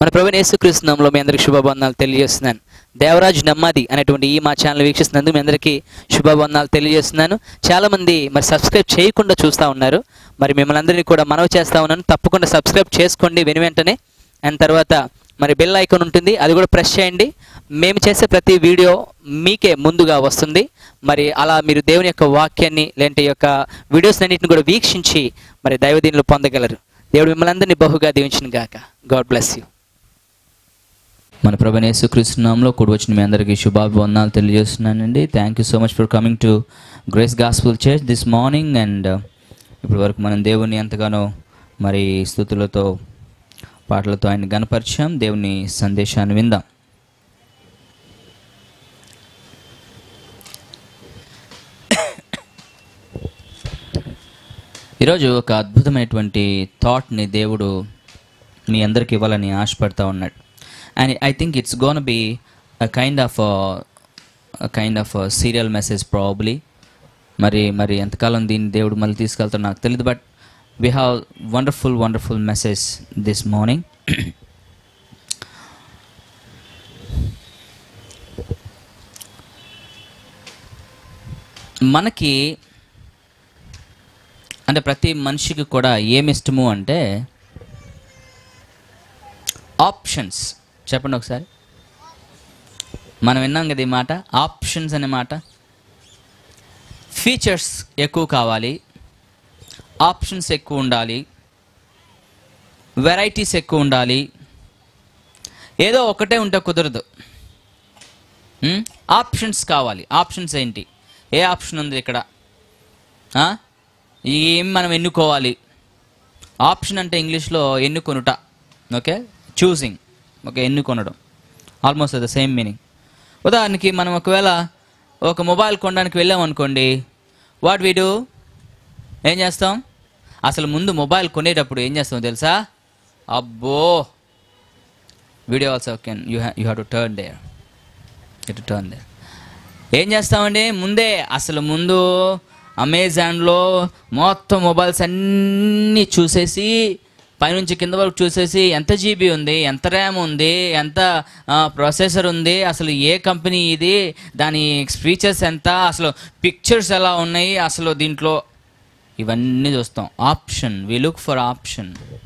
మన ప్రభుని యేసుక్రీస్తునామంలో మీ అందరికి శుభబంధనాలు తెలియజేస్తున్నాను దేవరాజ్ నమ్మది అనేటువంటి ఈ మా ఛానల్ వీక్షిస్తున్నందుకు మీ అందరికీ శుభబంధనాలు తెలియజేస్తున్నాను చాలామంది మరి సబ్స్క్రైబ్ చేయకుండా చూస్తూ ఉన్నారు మరి మిమ్మల్ని అందరినీ కూడా మనవి చేస్తూ ఉన్నాను తప్పకుండా సబ్స్క్రైబ్ చేసుకోండి వెను వెంటనే అండ్ తర్వాత మరి బెల్ ఐకాన్ ఉంటుంది అది కూడా ప్రెస్ చేయండి మేము చేసే ప్రతి వీడియో మీకే ముందుగా వస్తుంది మరి అలా మీరు దేవుని యొక్క వాక్యాన్ని లేదంటే ఈ యొక్క వీడియోస్ అన్నింటిని కూడా వీక్షించి మరి దైవదీనులు పొందగలరు దేవుడు మిమ్మల్ని అందరినీ బహుగా దీవించిన గాక గాడ్ బ్లెస్ యూ మన ప్రభు యేసుక్రీస్తునామంలో కూడి వచ్చిన మీ అందరికీ శుభాభివందనాలు తెలియజేస్తున్నానండి thank you so much for coming to Grace Gospel Church this morning and ఇప్పటి వరకు మనం దేవుని ఎంతగానో మరి స్థుతులతో పాటలతో ఆయన గనపరిచాం దేవుని సందేశాన్ని విందాం ఈరోజు ఒక అద్భుతమైనటువంటి థాట్ని దేవుడు మీ అందరికి ఇవ్వాలని ఆశపడతా ఉన్నాడు and I think it's gonna be kind of kind of serial message probably మరి మరి ఎంతకాలం దీన్ని దేవుడు మళ్ళీ తీసుకెళ్తాడో నాకు తెలియదు but we have wonderful wonderful message this morning మనకి అంటే ప్రతి మనిషికి కూడా ఏమి ఇష్టము అంటే ఆప్షన్స్ చెప్పండి ఒకసారి మనం విన్నాం కదా ఈ మాట ఆప్షన్స్ అనే మాట ఫీచర్స్ ఎక్కువ కావాలి ఆప్షన్స్ ఎక్కువ ఉండాలి వెరైటీస్ ఎక్కువ ఉండాలి ఏదో ఒకటే ఉంటే కుదరదు ఆప్షన్స్ కావాలి ఆప్షన్స్ ఏంటి ఏ ఆప్షన్ ఉంది ఇక్కడ ఆ? ఏం మనం ఎన్నుకోవాలి ఆప్షన్ అంటే ఇంగ్లీష్లో ఎన్నుకొనుట ఓకే చూసింగ్ ఓకే ఎన్నుకొనడం ఆల్మోస్ట్ ద సేమ్ మీనింగ్ ఉదాహరణకి మనం ఒకవేళ ఒక మొబైల్ కొనడానికి వెళ్ళాం అనుకోండి వాట్ వీ డూ ఏం చేస్తాం అసలు ముందు మొబైల్ కొనేటప్పుడు ఏం చేస్తాం తెలుసా అబ్బో video also can you ha you have to turn there to turn there ఏం చేస్తామండి ముందే అసలు ముందు అమెజాన్లో మొత్తం మొబైల్స్ అన్నీ చూసేసి పైనుంచి కింద వరకు చూసేసి ఎంత జీబీ ఉంది ఎంత ర్యామ్ ఉంది ఎంత ప్రాసెసర్ ఉంది అసలు ఏ కంపెనీ ఇది దాని ఫీచర్స్ ఎంత అసలు పిక్చర్స్ ఎలా ఉన్నాయి అసలు దీంట్లో ఇవన్నీ చూస్తాం option we look for option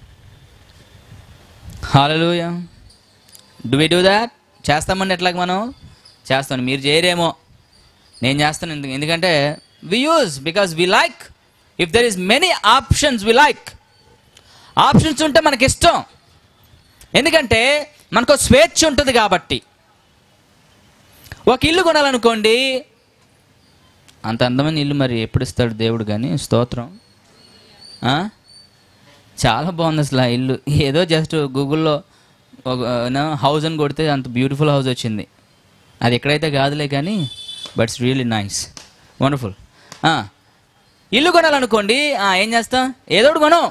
hallelujah do we do that చేస్తామండి ఎట్లాగ మనం చేస్తాను మీరు చేయరేమో నేను చేస్తాను ఎందుకు ఎందుకంటే we use because we like if there is many options we like options ఉంటే మనకి ఇష్టం ఎందుకంటే మనకు స్వేచ్ఛ ఉంటుంది కాబట్టి ఒక ఇల్లు కొనాలనుకోండి అంత అందమైన ఇల్లు మరి ఎప్పుడు ఇస్తాడు దేవుడు కానీ స్తోత్రం ఆ? చాలా బాగుంది అసలు ఆ ఇల్లు ఏదో జస్ట్ గూగుల్లో ఒక హౌస్ అని కొడితే అంత బ్యూటిఫుల్ హౌస్ వచ్చింది అది ఎక్కడైతే కాదులే కానీ but it's really nice wonderful ఇల్లు కొనాలనుకోండి ఆ, ఏం చేస్తాం ఏదో ఒకటి కొనం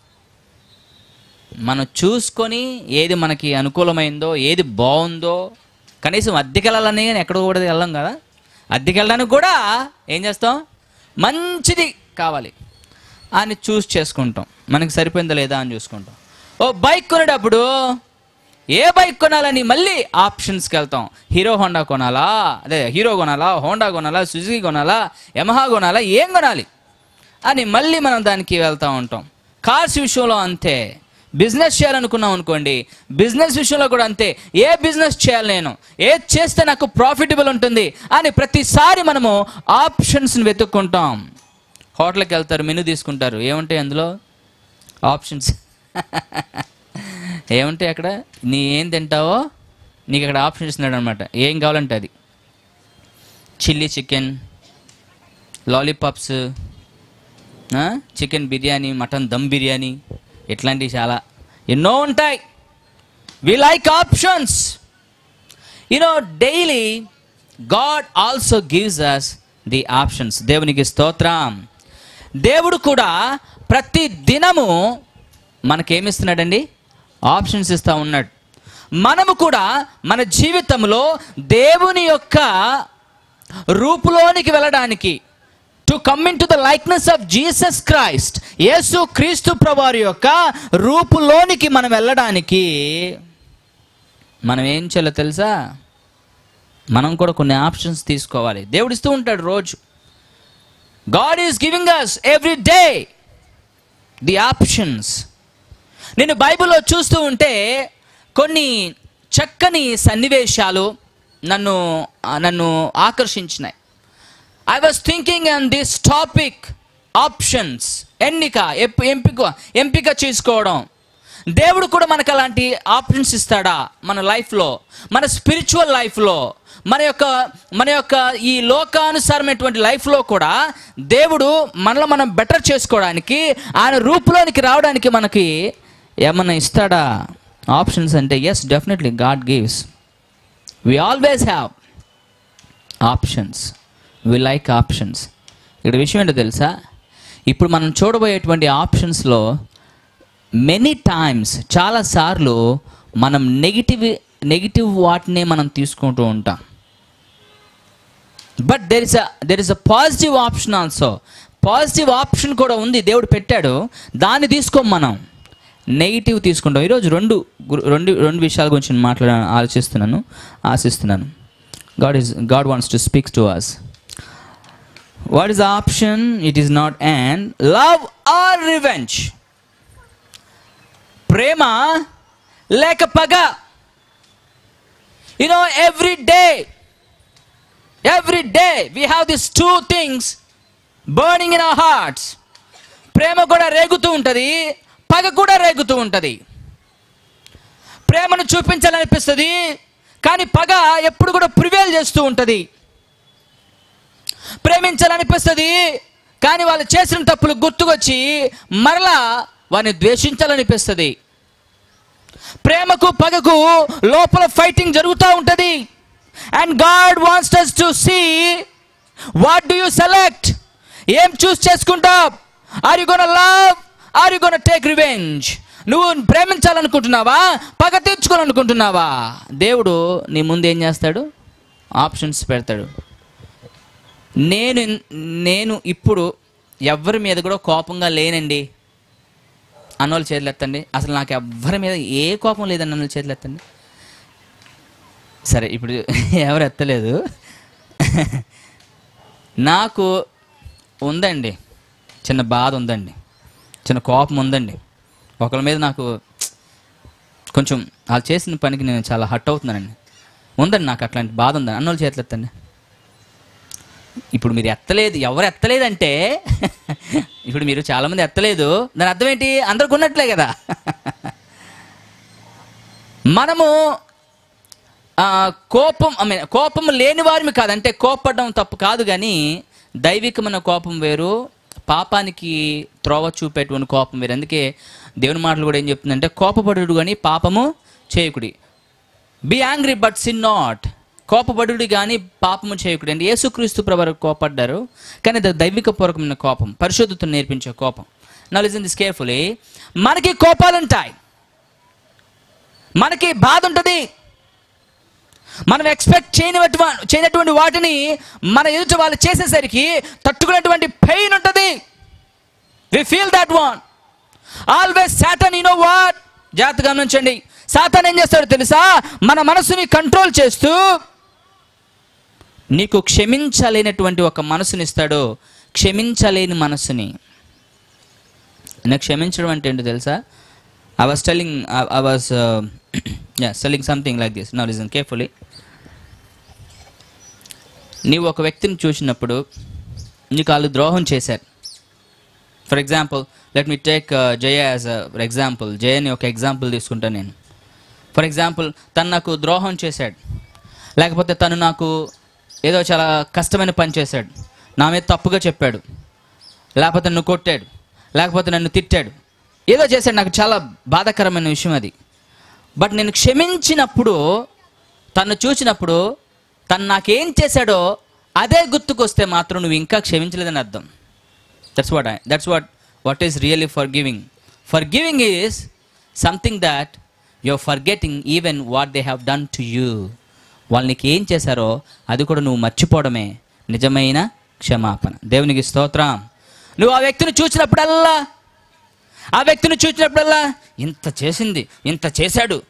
మనం చూసుకొని ఏది మనకి అనుకూలమైందో ఏది బాగుందో కనీసం అద్దెకెళ్ళాలని కానీ ఎక్కడ కూడా వెళ్ళాం కదా అద్దెకెళ్ళడానికి కూడా ఏం చేస్తాం మంచిది కావాలి అని చూస్ చేసుకుంటాం మనకి సరిపోయిందా లేదా అని చూసుకుంటాం ఓ బైక్ కొనేటప్పుడు ఏ బైక్ కొనాలని మళ్ళీ ఆప్షన్స్కి వెళ్తాం హీరో హోండా కొనాలా అదే హీరో కొనాలా హోండా కొనాలా సుజుకి కొనాలా యమహా కొనాలా ఏం కొనాలి అని మళ్ళీ మనం దానికి వెళ్తూ ఉంటాం కార్స్ విషయంలో అంతే బిజినెస్ చేయాలనుకున్నాం అనుకోండి బిజినెస్ విషయంలో కూడా అంతే ఏ బిజినెస్ చేయాలి నేను ఏది చేస్తే నాకు ప్రాఫిటబుల్ ఉంటుంది అని ప్రతిసారి మనము ఆప్షన్స్ని వెతుక్కుంటాం హోటల్కి వెళ్తారు మెనూ తీసుకుంటారు ఏముంటాయి అందులో ఆప్షన్స్ ఏముంటాయి అక్కడ నీ ఏం తింటావో నీకు అక్కడ ఆప్షన్ ఇస్తున్నాడు అనమాట ఏం కావాలంటే అది chilli chicken lollipops chicken biryani mutton dum biryani ఇట్లాంటివి చాలా ఎన్నో ఉంటాయి we like options you know daily God also gives us the options దేవునికి స్తోత్రం దేవుడు కూడా ప్రతి దినము మనకేమిస్తున్నాడండి ఆప్షన్స్ ఇస్తూ ఉన్నాడు మనము కూడా మన జీవితంలో దేవుని యొక్క రూపులోనికి వెళ్ళడానికి to come in to the likeness of Jesus Christ యేసు క్రీస్తు ప్రభువారి యొక్క రూపులోనికి మనం వెళ్ళడానికి మనం ఏం చేయాలో తెలుసా మనం కూడా కొన్ని ఆప్షన్స్ తీసుకోవాలి దేవుడు ఇస్తూ ఉంటాడు రోజు God is giving us every day the options నేను బైబిల్లో చూస్తూ ఉంటే కొన్ని చక్కని సన్నివేశాలు నన్ను నన్ను ఆకర్షించినాయి I was thinking on this topic options ఎన్నిక ఎప్- ఎంపిక ఎంపిక చేసుకోవడం దేవుడు కూడా మనకు అలాంటి ఆప్షన్స్ ఇస్తాడా మన లైఫ్లో మన స్పిరిచువల్ లైఫ్లో మన యొక్క మన యొక్క ఈ లోకానుసారమైనటువంటి లైఫ్లో కూడా దేవుడు మనలో మనం బెటర్ చేసుకోవడానికి ఆయన రూపులోనికి రావడానికి మనకి ఏమన్నా ఇస్తాడా ఆప్షన్స్ అంటే yes definitely God gives we always have options we like options ఇక్కడ విషయం ఏంటో తెలుసా ఇప్పుడు మనం చూడబోయేటువంటి ఆప్షన్స్లో మెనీ టైమ్స్ చాలాసార్లు మనం నెగిటివ్ నెగిటివ్ వాటినే మనం తీసుకుంటూ ఉంటాం but there is a there is a positive option also positive option కూడా ఉంది దేవుడు పెట్టాడు దాన్ని తీసుకోం మనం నెగిటివ్ తీసుకుంటాం ఈరోజు రెండు గు- రెండు రెండు విషయాల గురించి నేను మాట్లాడ ఆలోచిస్తున్నాను ఆశిస్తున్నాను God is God wants to speaks to us what is option it is not and love or revenge ప్రేమ లేక పగ you know every day every day we have this two things burning in our hearts ప్రేమ కూడా రేగుతూ ఉంటుంది పగ కూడా రేగుతూ ఉంటుంది ప్రేమను చూపించాలనిపిస్తుంది కానీ పగ ఎప్పుడు కూడా ప్రివేల్ చేస్తూ ఉంటుంది ప్రేమించాలనిపిస్తుంది కానీ వాళ్ళు చేసిన తప్పులు గుర్తుకొచ్చి మరలా వారిని ద్వేషించాలనిపిస్తుంది ప్రేమకు పగకు లోపల ఫైటింగ్ జరుగుతూ ఉంటుంది and God wants us to see what do you select ఏం చూస్ చేసుకుంటావు are you gonna love are you gonna take revenge నువ్వు ప్రేమించాలనుకుంటున్నావా పగ తీర్చుకోవాలనుకుంటున్నావా దేవుడు నీ ముందు ఏం చేస్తాడు ఆప్షన్స్ పెడతాడు నేను నేను ఇప్పుడు ఎవరి మీద కూడా కోపంగా లేనండి అన్నోళ్ళు చేతులు ఎత్తండి అసలు నాకు ఎవ్వరి మీద ఏ కోపం లేదని అన్నోళ్ళు చేతులు ఎత్తండి సరే ఇప్పుడు ఎవరు ఎత్తలేదు నాకు ఉందండి చిన్న బాధ ఉందండి చిన్న కోపం ఉందండి ఒకరి మీద నాకు కొంచెం వాళ్ళు చేసిన పనికి నేను చాలా హట్ అవుతున్నానండి ఉందండి నాకు అట్లాంటి బాధ ఉందండి అన్నోళ్ళు చేతులు ఎత్తండి ఇప్పుడు మీరు ఎత్తలేదు ఎవరు ఎత్తలేదంటే ఇప్పుడు మీరు చాలామంది ఎత్తలేదు దాని అర్థం ఏంటి అందరికి ఉన్నట్లే కదా మనము ఆ, కోపం ఐ మీన్ కోపం లేని వారిని కాదు అంటే కోపడడం తప్పు కాదు కానీ దైవికమైన కోపం వేరు పాపానికి త్రోవ చూపేటువంటి కోపం వేరు అందుకే దేవుని మాటలు కూడా ఏం చెప్తుందంటే కోపపడుడు కానీ పాపము చేయకుడి be angry but sin not కోపపడుడి కానీ పాపము చేయకుడి అంటే యేసుక్రీస్తు ప్రభు కోపడ్డారు కానీ అది దైవిక పూర్వకమైన కోపం పరిశుద్ధతను నేర్పించే కోపం నా లిజన్ దిస్ కేర్ఫుల్లీ మనకి కోపాలు ఉంటాయి మనకి బాధ ఉంటుంది మనం ఎక్స్పెక్ట్ చేయనటువంటి చేయనటువంటి వాటిని మన ఎదుట వాళ్ళు చేసేసరికి తట్టుకునేటువంటి పెయిన్ ఉంటుంది we feel that one always Satan you know what జాగ్రత్త గమనించండి సాతాన్ ఏం చేస్తాడో తెలుసా మన మనసుని కంట్రోల్ చేస్తూ నీకు క్షమించలేనటువంటి ఒక మనసుని ఇస్తాడు క్షమించలేని మనసుని నాకు క్షమించడం అంటే ఏంటో తెలుసా I was telling I was yeah selling something like this నా లిజన్ కేర్ఫుల్లీ నీవు ఒక వ్యక్తిని చూసినప్పుడు నీకు వాళ్ళు ద్రోహం చేశారు for example let me take Jaya as for example జయని ఒక ఎగ్జాంపుల్ తీసుకుంటాను నేను ఫర్ ఎగ్జాంపుల్ తను నాకు ద్రోహం చేశాడు లేకపోతే తను నాకు ఏదో చాలా కష్టమైన పని చేశాడు నా మీద తప్పుగా చెప్పాడు లేకపోతే నన్ను కొట్టాడు లేకపోతే నన్ను తిట్టాడు ఏదో చేశాడు నాకు చాలా బాధాకరమైన విషయం అది బట్ నేను క్షమించినప్పుడు తను చూసినప్పుడు తను నాకేం చేశాడో అదే గుర్తుకొస్తే మాత్రం నువ్వు ఇంకా క్షమించలేదని అర్థం that's what I that's what what is really forgiving forgiving is something that your forgetting even what they have done to you వాళ్ళు నీకు ఏం చేశారో అది కూడా నువ్వు మర్చిపోవడమే నిజమైన క్షమాపణ దేవునికి స్తోత్రం నువ్వు ఆ వ్యక్తిని చూసినప్పుడల్లా ఆ వ్యక్తిని చూసినప్పుడల్లా ఇంత చేసింది ఇంత చేశాడు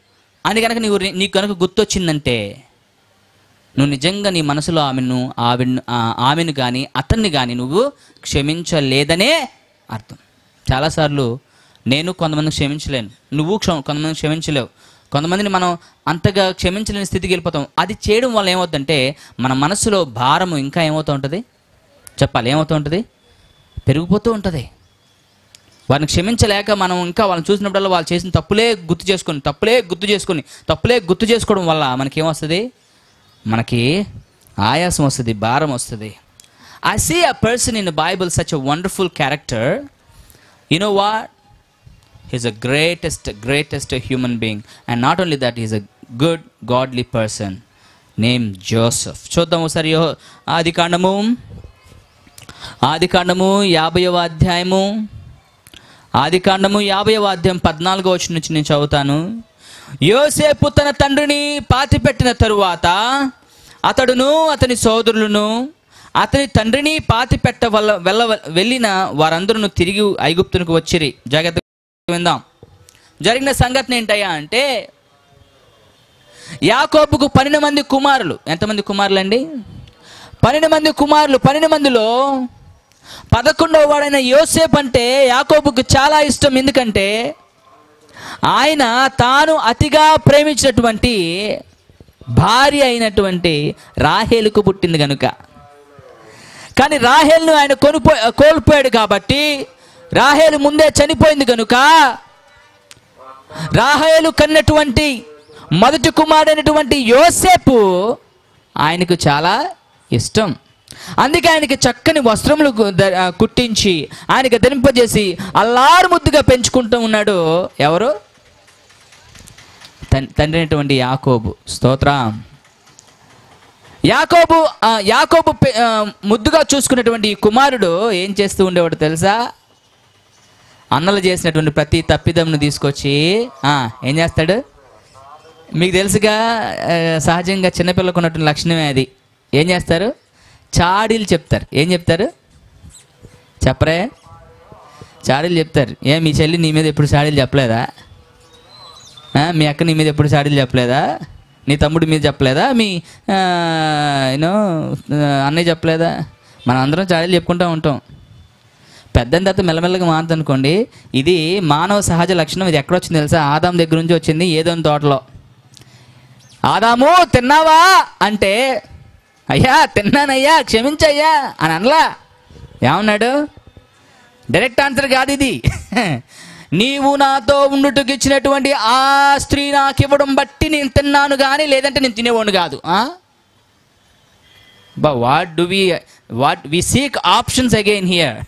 అని కనుక నీవు నీకు కనుక గుర్తొచ్చిందంటే నువ్వు నిజంగా నీ మనసులో ఆమెను ఆవిడ ఆమెను కానీ అతన్ని కానీ నువ్వు క్షమించలేదనే అర్థం చాలాసార్లు నేను కొంతమందిని క్షమించలేను నువ్వు క్ష కొంతమందిని క్షమించలేవు కొంతమందిని మనం అంతగా క్షమించలేని స్థితికి వెళ్ళిపోతాం అది చేయడం వల్ల ఏమవుతుందంటే మన మనసులో భారము ఇంకా ఏమవుతూ ఉంటుంది చెప్పాలి ఏమవుతూ ఉంటుంది పెరిగిపోతూ ఉంటుంది వారిని క్షమించలేక మనం ఇంకా వాళ్ళని చూసినప్పుడల్లా వాళ్ళు చేసిన తప్పులే గుర్తు చేసుకొని తప్పులే గుర్తు చేసుకొని తప్పులే గుర్తు చేసుకోవడం వల్ల మనకేమొస్తుంది మనకి ఆయాసం వస్తుంది భారం వస్తుంది I see a person in Bible such a wonderful character you know what he's a greatest greatest human being and not only that is a good godly person name Joseph చూద్దాం ఒకసారి యెహో- ఆది కాండము ఆది కాండము యాభైవ అధ్యాయము ఆది కాండము యాభైవ అధ్యాయం పద్నాలుగో వచ్చిన నుంచి నేను చదువుతాను యోసేపు తన తండ్రిని పాతిపెట్టిన తరువాత అతడును అతని సోదరులను అతని తండ్రిని పాతిపెట్ట వల్ల వెళ్ళ వెళ్ళిన వారందరూ తిరిగి ఐగుప్తునికి వచ్చిరి జాగ్రత్త విందాం జరిగిన సంఘటన ఏంటయ్యా అంటే యాకోబుకు పన్నెండు మంది కుమారులు ఎంతమంది కుమారులు అండి పన్నెండు మంది కుమారులు పన్నెండు మందిలో పదకొండవ వాడైన యోసేపు అంటే యాకోబుకు చాలా ఇష్టం ఎందుకంటే ఆయన తాను అతిగా ప్రేమించినటువంటి భార్య అయినటువంటి రాహేలుకు పుట్టింది కనుక కానీ రాహేల్ను ఆయన కొనుపో కోల్పోయాడు కాబట్టి రాహేలు ముందే చనిపోయింది కనుక రాహేలు కన్నటువంటి మొదటి కుమారుడైనటువంటి యోసేపు ఆయనకు చాలా ఇష్టం అందుకే ఆయనకి చక్కని వస్త్రములు కు- ద- ఆ, కుట్టించి ఆయనకి ధరింపజేసి అల్లారు ముద్దుగా పెంచుకుంటూ ఉన్నాడు ఎవరు తన్- తండ్రి అయినటువంటి యాకోబు స్తోత్రం యాకోబు ఆ, యాకోబు పె- ఆ, ముద్దుగా చూసుకున్నటువంటి ఈ కుమారుడు ఏం చేస్తూ ఉండేవాడు తెలుసా అన్నలు చేసినటువంటి ప్రతి తప్పిదమును తీసుకొచ్చి ఆ, ఏం చేస్తాడు మీకు తెలుసుగా ఆ, సహజంగా చిన్నపిల్లకు ఉన్నటువంటి లక్షణమే అది ఏం చేస్తారు చాడీలు చెప్తారు ఏం చెప్తారు చెప్పరే చాడీలు చెప్తారు ఏ మీ చెల్లి నీ మీద ఎప్పుడు చాడీలు చెప్పలేదా ఆ, మీ అక్క నీ మీద ఎప్పుడు చాడీలు చెప్పలేదా నీ తమ్ముడి మీద చెప్పలేదా మీ యూనో అన్నయ్య చెప్పలేదా మనం అందరం చాడీలు చెప్పుకుంటూ ఉంటాం పెద్ద తర్వాత మెల్లమెల్లగా మారుతుంది అనుకోండి ఇది మానవ సహజ లక్షణం ఇది ఎక్కడొచ్చింది తెలుసా ఆదాం దగ్గర నుంచి వచ్చింది ఏదో తోటలో ఆదాము తిన్నావా అంటే అయ్యా తిన్నానయ్యా క్షమించయ్యా అని అనలా ఏమన్నాడు డైరెక్ట్ ఆన్సర్ కాదు ఇది నీవు నాతో ఉండుటకు ఇచ్చినటువంటి ఆ స్త్రీ నాకు ఇవ్వడం బట్టి నేను తిన్నాను కానీ లేదంటే నేను తినేవాడిని కాదు బా what do we what we seek options again here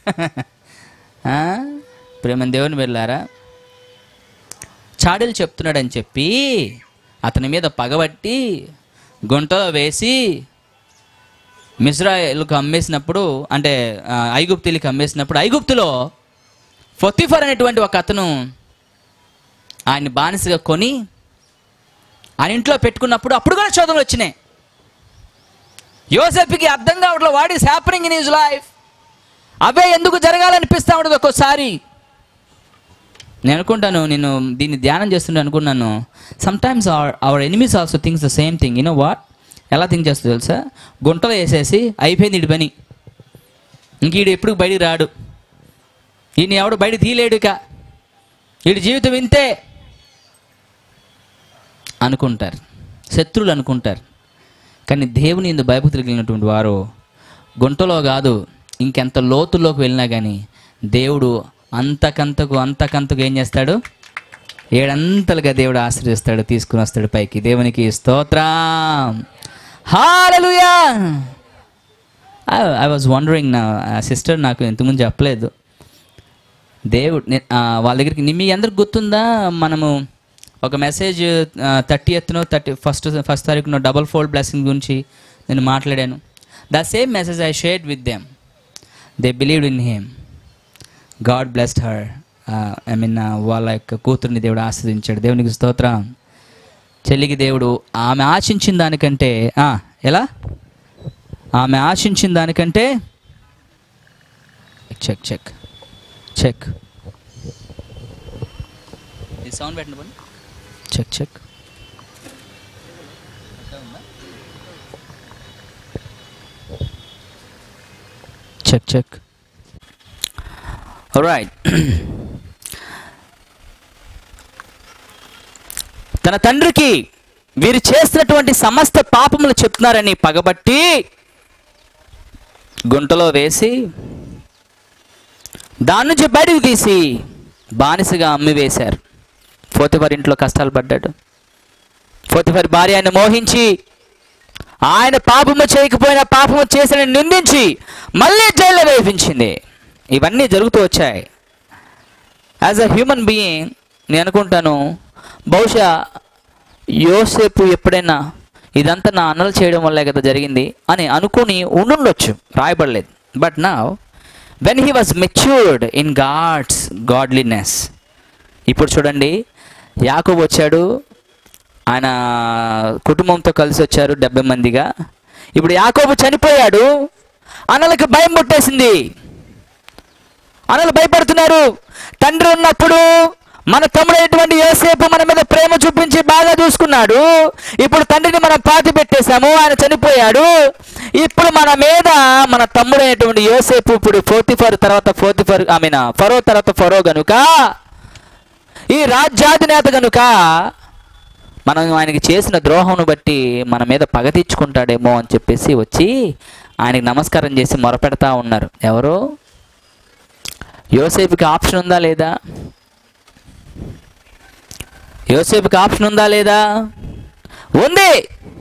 ప్రేమ దేవుని వెళ్ళారా చాడీలు చెప్తున్నాడని చెప్పి అతని మీద పగబట్టి గుంటలో వేసి మిజ్రాయిల్కు అమ్మేసినప్పుడు అంటే ఆ, ఐగుప్తులకి అమ్మేసినప్పుడు ఐగుప్తులో ఫొతిఫర్ అనేటువంటి ఒక అతను ఆయన్ని బానిసగా కొని ఆయన ఇంట్లో పెట్టుకున్నప్పుడు అప్పుడు కూడా శోధనలు వచ్చినాయి యోసెఫ్కి అర్థం కావట్లేదు what is happening in his life అవే ఎందుకు జరగాలనిపిస్తా ఉంటుంది ఒక్కోసారి నేను అనుకుంటాను నేను దీన్ని ధ్యానం చేస్తుంటే అనుకున్నాను sometimes our our enemies also things the same thing you know what ఎలా థింక్ చేస్తుంది తెలుసా గుంటలో వేసేసి అయిపోయింది ఇడి పని ఇంక ఈడు ఎప్పుడు బయటికి రాడు ఈయన ఎవడు బయట తీయలేడు ఇక వీడి జీవితం ఇంతే అనుకుంటారు శత్రువులు అనుకుంటారు కానీ దేవుని ఇందు భయభక్తులు కలిగినటువంటి వారు గుంటలో కాదు ఇంకెంత లోతుల్లోకి వెళ్ళినా కానీ దేవుడు అంతకంతకు అంతకంతకు ఏం చేస్తాడు ఏడంతలుగా దేవుడు ఆశ్రయిస్తాడు తీసుకుని వస్తాడు పైకి దేవునికి స్తోత్రం హాలలుయా ఐ వాజ్ వండరింగ్ నా సిస్టర్ నాకు ఇంతకుముందు చెప్పలేదు దేవుడు నే- ఆ, వాళ్ళ దగ్గరికి ని- మీ అందరికి గుర్తుందా మనము ఒక మెసేజ్ థర్టీ ఎత్తునో థర్టీ ఫస్ట్ ఫస్ట్ తారీఖున డబల్ ఫోల్డ్ బ్లెస్సింగ్ గురించి నేను మాట్లాడాను the same message I shared with them they believed in him God blessed her I mean వాళ్ళ యొక్క కూతుర్ని దేవుడు ఆస్వాదించాడు దేవునికి స్తోత్రం చెల్లికి దేవుడు ఆమె ఆశించిన దానికంటే ఆ, ఎలా ఆమె ఆశించిన దానికంటే చెక్ చెక్ చెక్ ఈ సౌండ్ పెట్టండి check check check check right తన తండ్రికి వీరు చేస్తున్నటువంటి సమస్త పాపములు చెప్తున్నారని పగబట్టి గుంటలో వేసి దాని నుంచి బయటకు తీసి బానిసగా అమ్మి వేశారు పోతివారి ఇంట్లో కష్టాలు పడ్డాడు పోతివారి భార్య ఆయన మోహించి ఆయన పాపము చేయకపోయినా పాపము చేసిన నిందించి మళ్ళీ జైల్లో వేయించింది ఇవన్నీ జరుగుతూ వచ్చాయి యాజ్ అ హ్యూమన్ బీయింగ్ నేను అనుకుంటాను బహుశా యోసేపు ఎప్పుడైనా ఇదంతా నా అన్నలు చేయడం వల్లే కదా జరిగింది అని అనుకుని ఉండుండొచ్చు రాయబడలేదు బట్ నా when he was matured in God's godliness ఇప్పుడు చూడండి యాకోబు వచ్చాడు ఆయన కుటుంబంతో కలిసి వచ్చారు డెబ్బై మందిగా ఇప్పుడు యాకోబు చనిపోయాడు అన్నలకు భయం పుట్టేసింది అన్నలు భయపడుతున్నారు తండ్రి ఉన్నప్పుడు మన తమ్ముడైనటువంటి యోసేపు మన మీద ప్రేమ చూపించి బాగా చూసుకున్నాడు ఇప్పుడు తండ్రిని మనం పాతి పెట్టేశాము ఆయన చనిపోయాడు ఇప్పుడు మన మీద మన తమ్ముడైనటువంటి యోసేపు ఇప్పుడు ఫోర్తిఫర్ తర్వాత ఫోర్తిఫర్ ఐ మీన్ ఫరో తర్వాత ఫరో గనుక ఈ రాజ్యాధినేత గనుక మనం ఆయనకి చేసిన ద్రోహంను బట్టి మన మీద పగ తీర్చుకుంటాడేమో అని చెప్పేసి వచ్చి ఆయనకి నమస్కారం చేసి మొరపెడతా ఉన్నారు ఎవరు యోసేపుకి ఆప్షన్ ఉందా లేదా యోసేపుకి ఆప్షన్ ఉందా లేదా ఉంది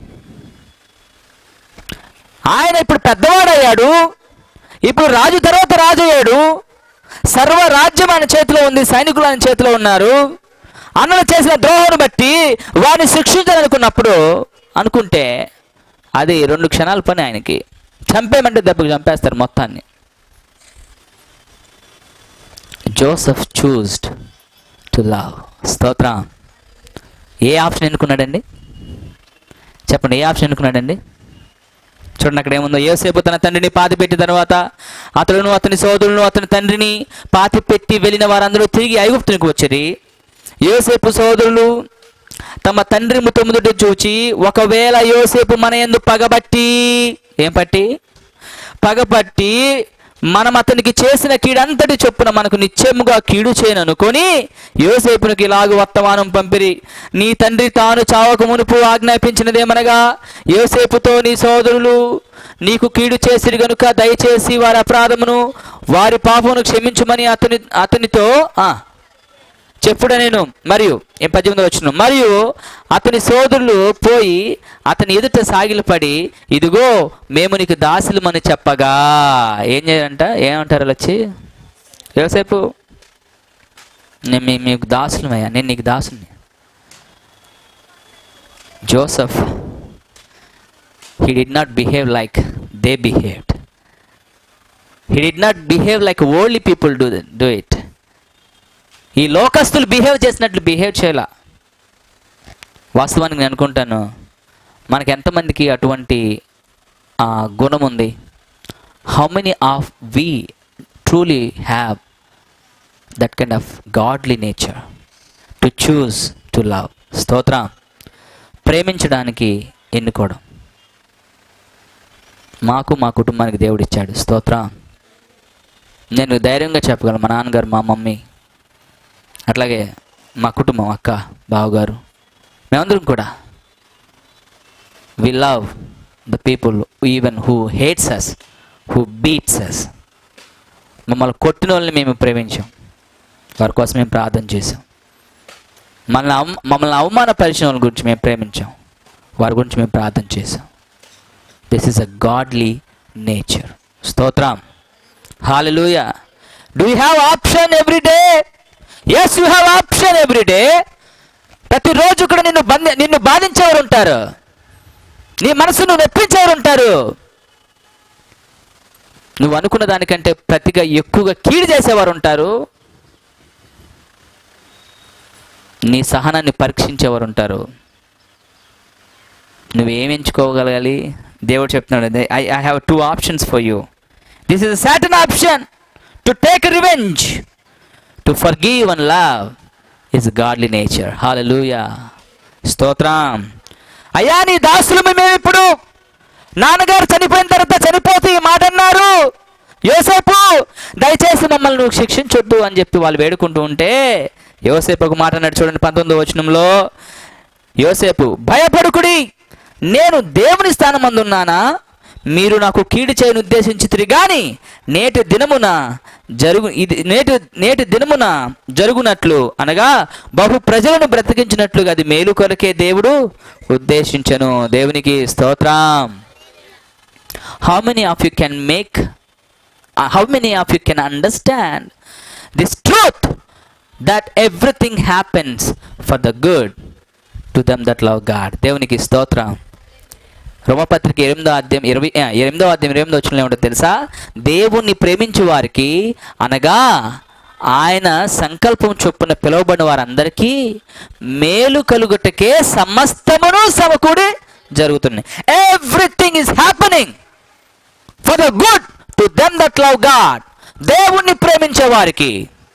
ఆయన ఇప్పుడు పెద్దవాడయ్యాడు ఇప్పుడు రాజు తర్వాత రాజు అయ్యాడు సర్వ రాజ్యం ఆయన చేతిలో ఉంది సైనికులు ఆయన చేతిలో ఉన్నారు అన్నలు చేసిన ద్రోహం బట్టి వారిని శిక్షించాలనుకున్నప్పుడు అనుకుంటే అది రెండు క్షణాల పని ఆయనకి చంపేయమంటే దెబ్బకి చంపేస్తారు మొత్తాన్ని జోసఫ్ చూస్డ్ టు లవ్ స్తోత్రం ఏ ఆప్షన్ ఎన్నుకున్నాడండి చెప్పండి ఏ ఆప్షన్ ఎన్నుకున్నాడండి చూడండి అక్కడ ఏముందో యోసేపు తన తండ్రిని పాతిపెట్టిన తర్వాత అతడును అతని సోదరులను అతని తండ్రిని పాతిపెట్టి వెళ్ళిన వారందరూ తిరిగి ఐగుప్తునికి వచ్చి యోసేపు సోదరులు తమ తండ్రి ముత్తముదుటి చూచి ఒకవేళ యోసేపు మన ఎందు పగబట్టి ఏం పట్టి పగపట్టి మనం అతనికి చేసిన కీడంతటి చొప్పున మనకు నిత్యముగా కీడు చేయననుకొని యోసేపునికి ఇలాగు వర్తమానం పంపిరి నీ తండ్రి తాను చావక మునుపు ఆజ్ఞాపించినదేమనగా యోసేపుతో నీ సోదరులు నీకు కీడు చేసిరి గనుక దయచేసి వారి అపరాధమును వారి పాపమును క్షమించుమని అతని అతనితో ఆ చెప్పుడ నేను మరియు ఏం పద్దెనిమిది వచ్చిన మరియు అతని సోదరులు పోయి అతని ఎదుట సాగిలపడి ఇదిగో మేము నీకు దాసులమని చెప్పగా ఏం చేయాలంట ఏమంటారు అలా వచ్చి యోసేపు నేను మీ మీకు దాసులమయ్యా నేను నీకు దాసుని Joseph he did not behave like they behaved he did not behave like only people do do it ఈ లోకస్తులు బిహేవ్ చేసినట్లు బిహేవ్ చేయాల వాస్తవానికి నేను అనుకుంటాను మనకి ఎంతమందికి అటువంటి ఆ, గుణం ఉంది how many of we truly have that kind of godly nature to choose to love స్తోత్రం ప్రేమించడానికి ఎన్నుకోవడం మాకు మా కుటుంబానికి దేవుడిచ్చాడు స్తోత్రం నేను ధైర్యంగా చెప్పగలను మా నాన్నగారు మా మమ్మీ అట్లాగే మా కుటుంబం అక్క బావగారు మేమందరం కూడా we love the people even who hates us who beats us మమ్మల్ని కొట్టిన వాళ్ళని మేము ప్రేమించాం వారి కోసం మేము ప్రార్థన చేసాం మనల్ని అవ మమ్మల్ని అవమానపరిచిన వాళ్ళ గురించి మేము ప్రేమించాం వారి గురించి మేము ప్రార్థన చేసాం this is a godly nature స్తోత్రం hallelujah do you have option every day yes you have option every day ప్రతిరోజు కూడా నిన్ను బంధి నిన్ను బాధించేవారు ఉంటారు నీ మనసును నొప్పించేవారు ఉంటారు నువ్వు అనుకున్న దానికంటే ప్రతిగా ఎక్కువగా కీడు చేసేవారు ఉంటారు నీ సహనాన్ని పరీక్షించేవారు ఉంటారు నువ్వేం ఎంచుకోగలగాలి దేవుడు చెప్తున్నాడు I I have two options for you this is Satan option to take revenge to forgive and love is godly nature hallelujah స్తోత్రం అయ్యా నీ దాసులు మేము ఇప్పుడు నాన్నగారు చనిపోయిన తర్వాత చనిపోతూ ఈ మాట అన్నారు యోసేపు దయచేసి మమ్మల్ని నువ్వు శిక్షించొద్దు అని చెప్పి వాళ్ళు వేడుకుంటూ ఉంటే యోసేపు ఒక మాట అన్నాడు చూడండి పంతొమ్మిదో వచనంలో యోసేపు భయపడుకుడి నేను దేవుని స్థానమందున్నానా మీరు నాకు కీడు చేయని ఉద్దేశించితిరి గాని నేటి దినమున జరుగు ఇది నేటి నేటి దినమున జరుగునట్లు అనగా బహు ప్రజలను బ్రతికించినట్లుగా అది మేలు కొరకే దేవుడు ఉద్దేశించను దేవునికి స్తోత్రం how many of you can make how many of you can understand this truth that everything happens for the good to them that love God దేవునికి స్తోత్రం రోమపత్రిక ఎనిమిదో అధ్యాయం ఇరవై ఆ, ఎనిమిదో అధ్యాయం ఇరవై ఎనిమిదో వచ్చిన ఏమిటో తెలుసా దేవుణ్ణి ప్రేమించు వారికి అనగా ఆయన సంకల్పం చొప్పున పిలువబడిన వారందరికీ మేలు కలుగుటకే సమస్తమును సమకూడి జరుగుతున్నాయి everything is happening for the good to them that love God దేవుణ్ణి ప్రేమించే వారికి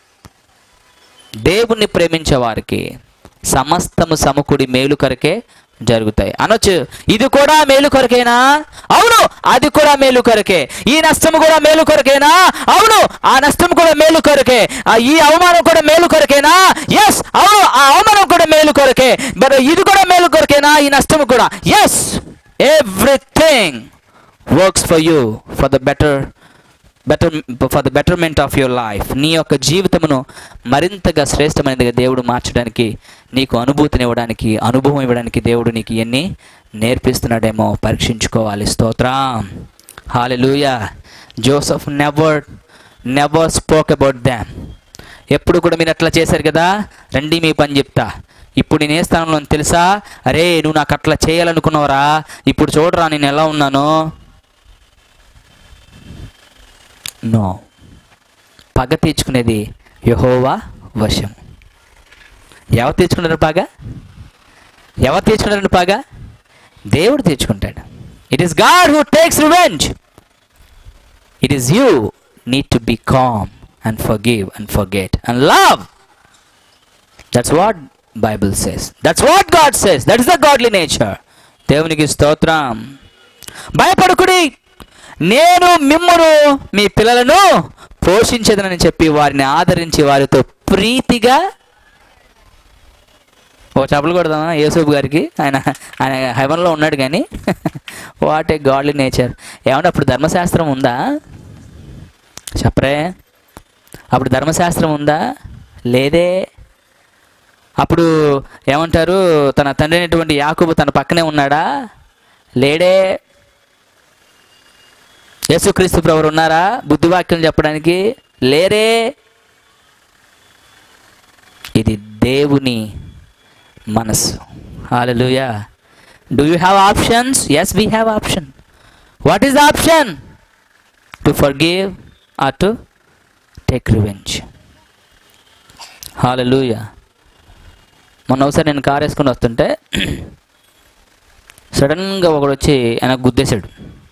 దేవుణ్ణి ప్రేమించే వారికి సమస్తము సమకూడి మేలు కొరకే జరుగుతాయి అనొచ్చు ఇది కూడా మేలు కొరకేనా అవును అది కూడా మేలు కొరకే ఈ నష్టం కూడా మేలు కొరకేనా అవును ఆ నష్టం కూడా మేలు కొరకే ఆ ఈ అవమానం కూడా మేలు కొరకేనా ఎస్ అవును ఆ అవమానం కూడా మేలు కొరకే బట్ ఇది కూడా మేలు కొరకేనా ఈ నష్టం కూడా yes everything works for you for the better better for the betterment of your life నీ యొక్క జీవితమును మరింతగా శ్రేష్టమైనదిగా దేవుడు మార్చడానికి నీకు అనుభూతిని ఇవ్వడానికి అనుభవం ఇవ్వడానికి దేవుడు నీకు ఇవన్నీ నేర్పిస్తున్నాడేమో పరీక్షించుకోవాలి స్తోత్రం hallelujah Joseph never never spoke about them ఎప్పుడు కూడా మీరు అట్లా చేశారు కదా రండి మీ పని చెప్తా ఇప్పుడు నేను ఏ స్థానంలో ఉన్నానో తెలుసా అరే నువ్వు నాకు అట్లా చేయాలనుకున్నావురా ఇప్పుడు చూడరా నేను ఎలా ఉన్నాను నో పగ తీర్చుకునేది యహోవా వశం ఎవరు తీర్చుకున్నారు పగ ఎవరు తీర్చుకున్నారు పగ దేవుడు తీర్చుకుంటాడు it is God who takes revenge it is you need to be calm and forgive and forget and love that's what Bible says that's what God says that is the godly nature దేవునికి స్తోత్రం భయపడుకుడి నేను మిమ్మను మీ పిల్లలను పోషించదనని చెప్పి వారిని ఆదరించి వారితో ప్రీతిగా ఓ చెప్పలు కొడదామా యేసూబు గారికి ఆయన ఆయన హెవెన్లో ఉన్నాడు కానీ వాట్ ఏ గాడ్లీ నేచర్ ఏమంటే అప్పుడు ధర్మశాస్త్రం ఉందా చెప్పరే అప్పుడు ధర్మశాస్త్రం ఉందా లేదే అప్పుడు ఏమంటారు తన తండ్రి అయినటువంటి యాకూబు తన పక్కనే ఉన్నాడా లేడే యేసుక్రీస్తు ప్రభు ఉన్నారా బుద్ధివాక్యం చెప్పడానికి లేరే ఇది దేవుని మనస్సు hallelujah do you have options yes we have option what is the option to forgive or to take revenge hallelujah మొన్న ఒకసారి నేను కార్ వేసుకొని వస్తుంటే సడన్గా ఒకడు వచ్చి వెనక గుద్దేశాడు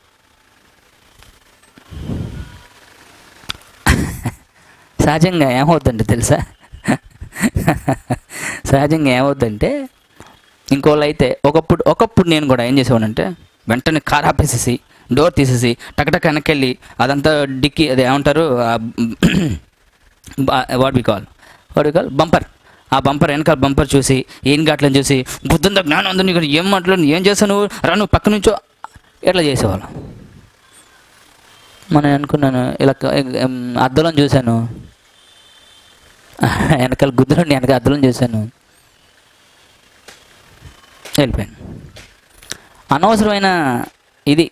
సహజంగా ఏమవుద్దంటే తెలుసా సహజంగా ఏమవుద్దంటే ఇంకోళ్ళు అయితే ఒకప్పుడు ఒకప్పుడు నేను కూడా ఏం చేసేవాడంటే వెంటనే కార్ ఆపేసేసి డోర్ తీసేసి టకటక వెనక్కి అదంతా డిక్కి అది ఏమంటారు what be call what be call bumper ఆ బంపర్ వెనకాల బంపర్ చూసి ఏం గట్లని చూసి బుద్ధుందా జ్ఞానం ఉందా నీకు ఏం మాట్లాడు ఏం చేస్తావు నువ్వు రా నువ్వు పక్క నుంచో ఎట్లా చేసేవాళ్ళం మనం అనుకున్నాను ఇలా క- ఎం, అద్దంలో చూశాను వెనకాల గుద్దులోని వెనక అద్దంలో చూశాను వెళ్ళిపోయాను అనవసరమైన ఇది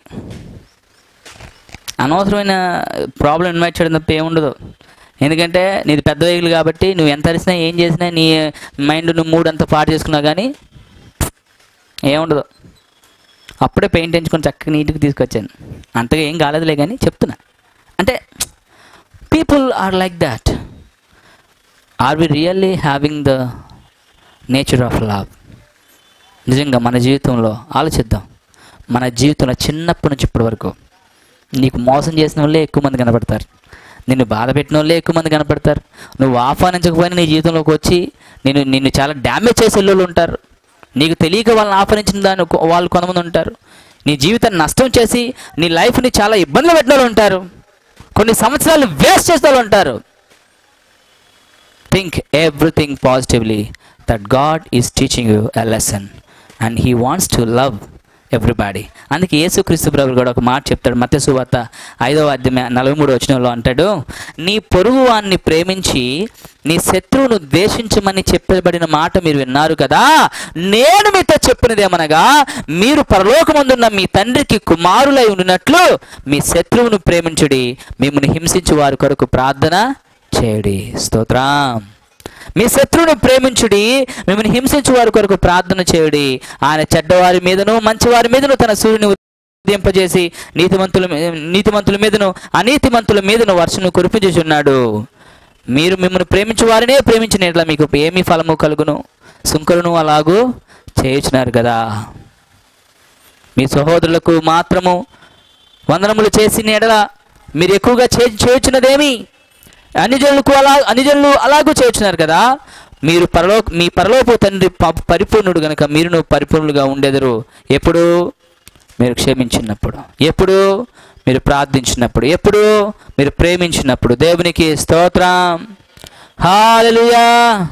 అనవసరమైన ప్రాబ్లం ఇన్వైట్ చేయడం తప్ప ఏముండదు ఎందుకంటే నీది పెద్ద వెహికల్ కాబట్టి నువ్వు ఎంత అరిసినా ఏం చేసినా నీ మైండ్ నువ్వు మూడ్ అంతా పాడు చేసుకున్నా కానీ ఏముండదు అప్పుడే పెయింట్ ఎంచుకొని చక్కగా నీట్గా తీసుకొచ్చాను అంతగా ఏం కాలేదులే కానీ చెప్తున్నా అంటే people are like that are we really having the nature of love నిజంగా మన జీవితంలో ఆలోచిద్దాం మన జీవితంలో చిన్నప్పటి నుంచి ఇప్పటి వరకు నీకు మోసం చేసిన వాళ్ళే ఎక్కువ మంది కనపడతారు నిన్ను బాధ పెట్టిన వాళ్ళే ఎక్కువ మంది కనపడతారు నువ్వు ఆహ్వానించకపోయినా నీ జీవితంలోకి వచ్చి నేను నిన్ను చాలా డ్యామేజ్ చేసే వాళ్ళు ఉంటారు నీకు తెలియక వాళ్ళని ఆపరించిన దాన్ని కొ- వాళ్ళు కొంతమంది ఉంటారు నీ జీవితాన్ని నష్టం చేసి నీ లైఫ్ని చాలా ఇబ్బందులు పెట్టిన వాళ్ళు ఉంటారు కొన్ని సంవత్సరాలు వేస్ట్ చేసే వాళ్ళు ఉంటారు think everything positively that God is teaching you a lesson and he wants to love everybody అందుకే యేసుక్రీస్తు ప్రభువు కూడా ఒక మాట చెప్తాడు మత్య సువార్త ఐదవ అధ్యాయం నలభై మూడు వచనంలో అంటాడు నీ పొరుగు వాన్ని ప్రేమించి నీ శత్రువును ద్వేషించమని చెప్పబడిన మాట మీరు విన్నారు కదా నేను మీతో చెప్పినదేమనగా మీరు పరలోకమందున్న మీ తండ్రికి కుమారులై ఉండినట్లు మీ శత్రువును ప్రేమించుడి మిమ్మల్ని హింసించు వారి కొరకు ప్రార్థన చేయుడి స్తోత్రం మీ శత్రువుని ప్రేమించుడి మిమ్మల్ని హింసించు వారి కొరకు ప్రార్థన చేయుడి ఆయన చెడ్డవారి మీదను మంచివారి మీదను తన సూర్యుని ఉదయింపజేసి నీతిమంతుల మీ- నీతిమంతుల మీదను అనీతిమంతుల మీదను వర్షను కురిపించుచున్నాడు మీరు మిమ్మల్ని ప్రేమించు వారినే ప్రేమించిన ఎట్లా మీకు ఏమి ఫలము కలుగును సుంకరును అలాగూ చేయుచున్నారు కదా మీ సహోదరులకు మాత్రము వందనములు చేసిన ఎడల మీరు ఎక్కువగా చే చేయుచున్నదేమి అన్యజనులకు అలా అన్యజనులు అలాగూ చేయుచున్నారు కదా మీరు పరలో మీ పరలోపు తండ్రి ప- పరిపూర్ణుడు గనుక మీరును పరిపూర్ణులుగా ఉండెదరు ఎప్పుడు మీరు క్షమించినప్పుడు ఎప్పుడు మీరు ప్రార్థించినప్పుడు ఎప్పుడు మీరు ప్రేమించినప్పుడు దేవునికి స్తోత్రం hallelujah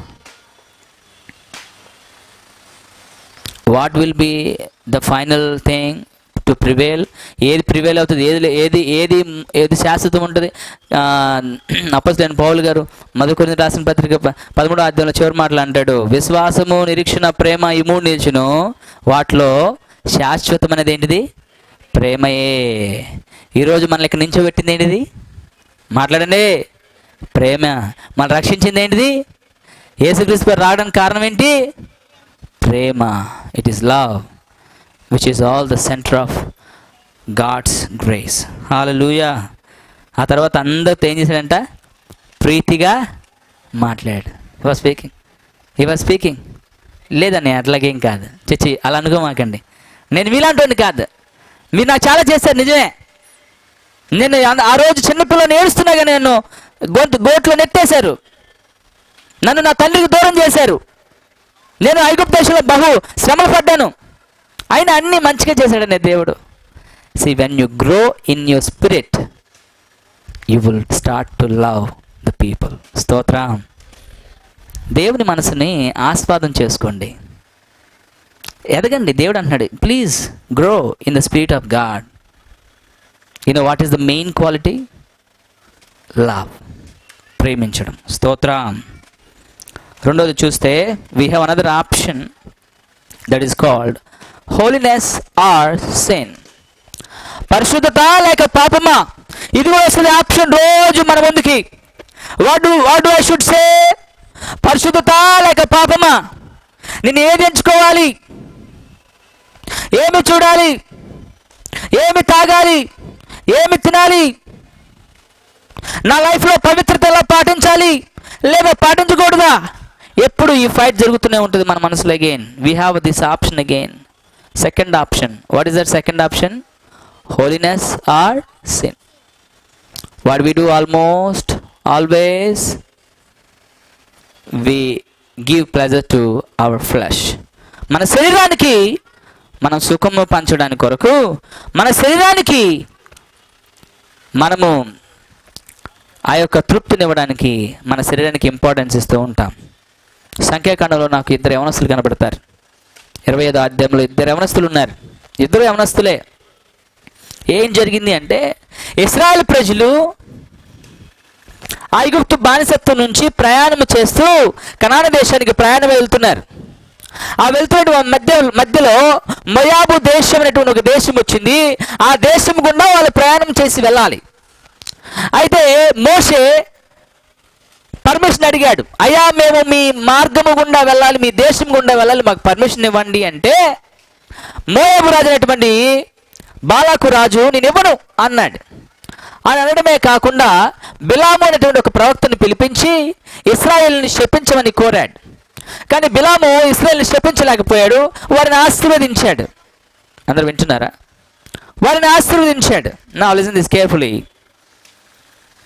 what will be the final thing to prevail ఏది ప్రివేల్ అవుతుంది ఏది ఏది ఏది ఏది శాశ్వతం ఉంటుంది అప్పసలేని పౌలు గారు మధుకొని రాసిన పత్రిక ప- పదమూడో అధ్యాయంలో చివరి మాటలు అంటాడు విశ్వాసము నిరీక్షణ ప్రేమ ఈ మూడు నిలిచును వాటిలో శాశ్వతం అనేది ఏంటిది ప్రేమయే ఈరోజు మనల్ని ఇక్కడ నించోబెట్టింది ఏంటిది మాట్లాడండి ప్రేమ మన రక్షించింది ఏంటిది యేసుక్రీస్తు వారు రావడానికి కారణం ఏంటి ప్రేమ it is love which is all the centre of God's grace hallelujah ఆ తర్వాత అందరితో ఏం చేశాడంట ప్రీతిగా మాట్లాడు he was speaking he was speaking లేదండి అట్లాగేం కాదు చచ్చి అలా అనుకోమాకండి నేను మీలాంటి కాదు మీరు నాకు చాలా చేశారు నిజమే నేను ఆ- ఆ రోజు చిన్నపిల్లని ఏడుస్తున్నాగా నేను గొంతు గోట్లో నెట్టేశారు నన్ను నా తండ్రికి దూరం చేశారు నేను ఐగుప్తు దేశంలో బహు శ్రమలు పడ్డాను ఆయన అన్ని మంచిగా చేశాడనే దేవుడు see when you grow in your spirit you will start to love the people స్తోత్రం దేవుని మనసుని ఆస్వాదం చేసుకోండి ఎదగండి దేవుడు అంటున్నాడు please grow in the spirit of God you know what is the main quality love ప్రేమించడం స్తోత్రం రెండోది చూస్తే we have another option that is called holiness or sin పరిశుద్ధత లేక పాపమా ఇది కూడా వస్తుంది ఆప్షన్ రోజు మన ముందుకి what what I should say పరిశుద్ధత లేక పాపమా నేను ఏది ఎంచుకోవాలి ఏమి చూడాలి ఏమి తాగాలి ఏమి తినాలి నా లైఫ్లో పవిత్రత ఎలా పాటించాలి లేదా పాటించకూడదా ఎప్పుడు ఈ ఫైట్ జరుగుతూనే ఉంటుంది మన మనసులో again we have this option again second option what is that second option holiness or sin what we do almost always we give pleasure to our flesh మన శరీరానికి మనం సుఖము పంచడానికి కొరకు మన శరీరానికి మనము ఆ యొక్క తృప్తిని ఇవ్వడానికి మన శరీరానికి ఇంపార్టెన్స్ ఇస్తూ ఉంటాం సంఖ్యాకాండంలో నాకు ఇద్దరు యవనస్తులు కనబడతారు ఇరవై ఐదో అధ్యాయంలో ఇద్దరు యవనస్తులు ఉన్నారు ఇద్దరు యవనస్తులే ఏం జరిగింది అంటే ఇస్రాయల్ ప్రజలు ఐగుప్తు బానిసత్వం నుంచి ప్రయాణం చేస్తూ కనాన దేశానికి ప్రయాణం వెళ్తున్నారు ఆ వెళ్తున్న మధ్య మధ్యలో మొయాబు దేశం అనేటువంటి ఒక దేశం వచ్చింది ఆ దేశం గుండా వాళ్ళు ప్రయాణం చేసి వెళ్ళాలి అయితే మోషే పర్మిషన్ అడిగాడు అయ్యా మేము మీ మార్గము గుండా వెళ్ళాలి మీ దేశం గుండా వెళ్ళాలి మాకు పర్మిషన్ ఇవ్వండి అంటే మోయబు రాజు అనేటువంటి బాలాకు రాజు నేను ఇవ్వను అన్నాడు అని అనడమే కాకుండా బిలాము అనేటువంటి ఒక ప్రవక్తను పిలిపించి ఇస్రాయేల్ని శపించమని కోరాడు కానీ బిలాము ఇస్రాయేల్ని శపించలేకపోయాడు వారిని ఆశీర్వదించాడు అందరు వింటున్నారా వారిని ఆశీర్వదించాడు నా లిజన్ దిస్ కేర్ఫుల్లీ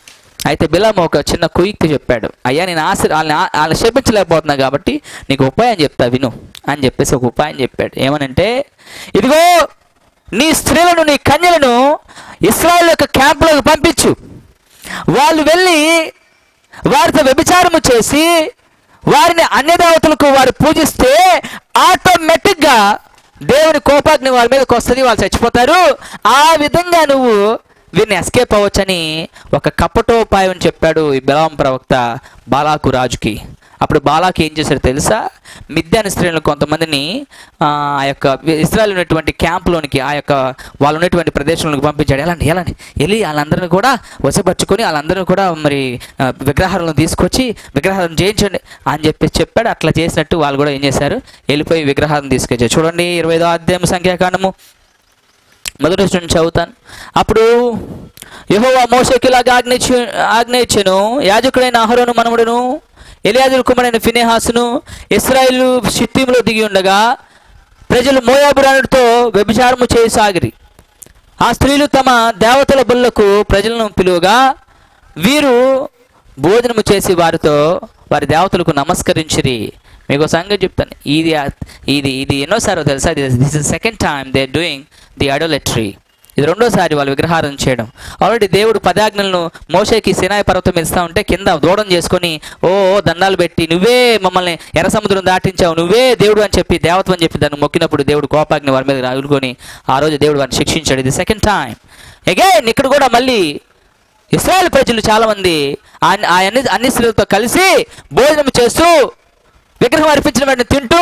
అయితే బిలాము ఒక చిన్న కుయుక్తి చెప్పాడు అయ్యా నేను ఆశ వాళ్ళని ఆ- వాళ్ళని శపించలేకపోతున్నా కాబట్టి నీకు ఉపాయం చెప్తా విను అని చెప్పేసి ఒక ఉపాయం చెప్పాడు ఏమనంటే ఇదిగో నీ స్త్రీలను నీ కన్యలను ఇస్రాయల్ యొక్క క్యాంపులకు పంపించు వాళ్ళు వెళ్ళి వారితో వ్యభిచారము చేసి వారిని అన్యదేవతలకు వారు పూజిస్తే ఆటోమేటిక్గా దేవుని కోపాగ్ని వారి మీదకి వస్తుంది వాళ్ళు చచ్చిపోతారు ఆ విధంగా నువ్వు వీరిని ఎస్కేప్ అవ్వచ్చని ఒక కపటోపాయం చెప్పాడు ఈ బెలాం ప్రవక్త బాలాకు రాజుకి అప్పుడు బాలాకి ఏం చేశాడు తెలుసా మిద్యాని స్త్రీలను కొంతమందిని ఆ ఆ యొక్క ఇస్రాయల్ ఉన్నటువంటి క్యాంపులోనికి ఆ యొక్క వాళ్ళు ఉన్నటువంటి ప్రదేశంలోకి పంపించాడు ఎలాంటి ఎలాంటి వెళ్ళి వాళ్ళందరిని కూడా వశపరుచుకొని వాళ్ళందరిని కూడా మరి ఆ, విగ్రహాలను తీసుకొచ్చి విగ్రహాలను చేయించండి అని చెప్పి చెప్పాడు అట్లా చేసినట్టు వాళ్ళు కూడా ఏం చేశారు వెళ్ళిపోయి విగ్రహాలను తీసుకొచ్చారు చూడండి ఇరవై ఐదో అధ్యాయం సంఖ్యాకాండము మొదటి నుంచి నేను చదువుతాను అప్పుడు యెహోవా మోషకి ఇలాగ ఆజ్ఞించు ఆజ్ఞయించెను యాజకుడైన అహరోను మనముడును ఎలియాజుల కుమారుడైన ఫినేహాసును ఇస్రాయిల్ షిత్తీములో దిగి ఉండగా ప్రజలు మోయాబురానుడితో వ్యభిచారము చేయసాగిరి ఆ స్త్రీలు తమ దేవతల బుల్లకు ప్రజలను పిలువగా వీరు భోజనము చేసి వారితో వారి దేవతలకు నమస్కరించిరి మీకు ఒక సంగతి చెప్తాను ఇది ఇది ఇది ఎన్నోసారో తెలుసా this is second time they doing the idolatry ఇది రెండోసారి వాళ్ళు విగ్రహారం చేయడం ఆల్రెడీ దేవుడు పదాజ్ఞలను మోషేకి సినాయి పర్వతం ఇస్తా ఉంటే కింద దూడం చేసుకొని ఓ ఓ దండాలు పెట్టి నువ్వే మమ్మల్ని ఎర్ర సముద్రం దాటించావు నువ్వే దేవుడు అని చెప్పి దేవత్వం అని చెప్పి దాన్ని మొక్కినప్పుడు దేవుడు కోపాగ్ని వారి మీద రాగులుకొని ఆ రోజు దేవుడు వారిని శిక్షించాడు ఇది సెకండ్ టైం అగైన్ ఇక్కడ కూడా మళ్ళీ ఇస్రాయల్ ప్రజలు చాలామంది ఆ ఆ అన్ని అన్ని స్త్రీలతో కలిసి భోజనం చేస్తూ విగ్రహం అర్పించిన వెంటనే తింటూ